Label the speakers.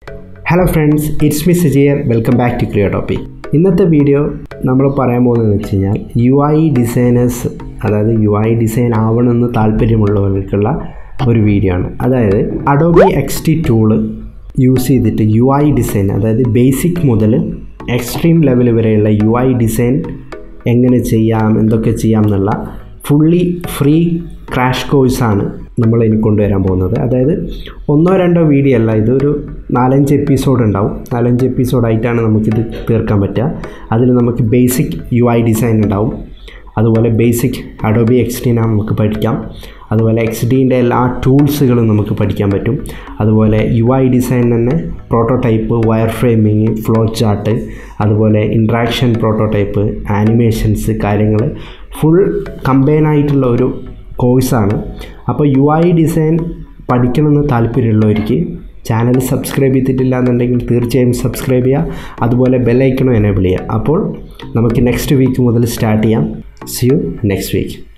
Speaker 1: hello friends it's me സജിയർ welcome back to ക്രിയോ topic ഇന്നത്തെ വീഡിയോ നമ്മൾ പറയാൻ പോകുന്നതെന്ന് വെച്ച് കഴിഞ്ഞാൽ യു ഐ ഡിസൈനേഴ്സ് അതായത് യു ഐ ഡിസൈൻ ആവണമെന്ന് താല്പര്യമുള്ളവർക്കുള്ള ഒരു വീഡിയോ ആണ് അതായത് Adobe X D tool use ചെയ്തിട്ട് യു ഐ ഡിസൈൻ അതായത് ബേസിക് മുതൽ എക്സ്ട്രീം ലെവൽ വരെയുള്ള യു ഐ ഡിസൈൻ എങ്ങനെ ചെയ്യാം എന്തൊക്കെ ചെയ്യാം എന്നുള്ള ഫുള്ളി ഫ്രീ ക്രാഷ് കോഴ്സാണ് നമ്മൾ ഇനി കൊണ്ടുവരാൻ പോകുന്നത് അതായത് ഒന്നോ രണ്ടോ വീഡിയോ അല്ല ഇതൊരു നാലഞ്ച് എപ്പിസോഡ് ഉണ്ടാവും നാലഞ്ച് എപ്പിസോഡായിട്ടാണ് നമുക്കിത് തീർക്കാൻ പറ്റുക അതിൽ നമുക്ക് ബേസിക് യു ഐ ഡിസൈൻ ഉണ്ടാവും അതുപോലെ ബേസിക് അഡോബി എക്സ്ഡീന നമുക്ക് പഠിക്കാം അതുപോലെ എക്സ് ഡീൻ്റെ എല്ലാ ടൂൾസുകളും നമുക്ക് പഠിക്കാൻ പറ്റും അതുപോലെ യു ഐ ഡിസൈൻ തന്നെ prototype wireframing flow chart അതുപോലെ ഇൻട്രാക്ഷൻ പ്രോട്ടോടൈപ്പ് ആനിമേഷൻസ് കാര്യങ്ങൾ ഫുൾ കമ്പൈൻ ആയിട്ടുള്ള ഒരു കോഴ്സാണ് അപ്പോൾ യു ഐ ഡിസൈൻ പഠിക്കണമെന്ന് താല്പര്യമുള്ളവർക്ക് ചാനൽ സബ്സ്ക്രൈബ് ചെയ്തിട്ടില്ല എന്നുണ്ടെങ്കിൽ തീർച്ചയായും സബ്സ്ക്രൈബ് ചെയ്യുക അതുപോലെ ബെല്ലൈക്കണും എനേബിൾ ചെയ്യുക അപ്പോൾ നമുക്ക് നെക്സ്റ്റ് വീക്ക് മുതൽ സ്റ്റാർട്ട് ചെയ്യാം സി യു നെക്സ്റ്റ് വീക്ക്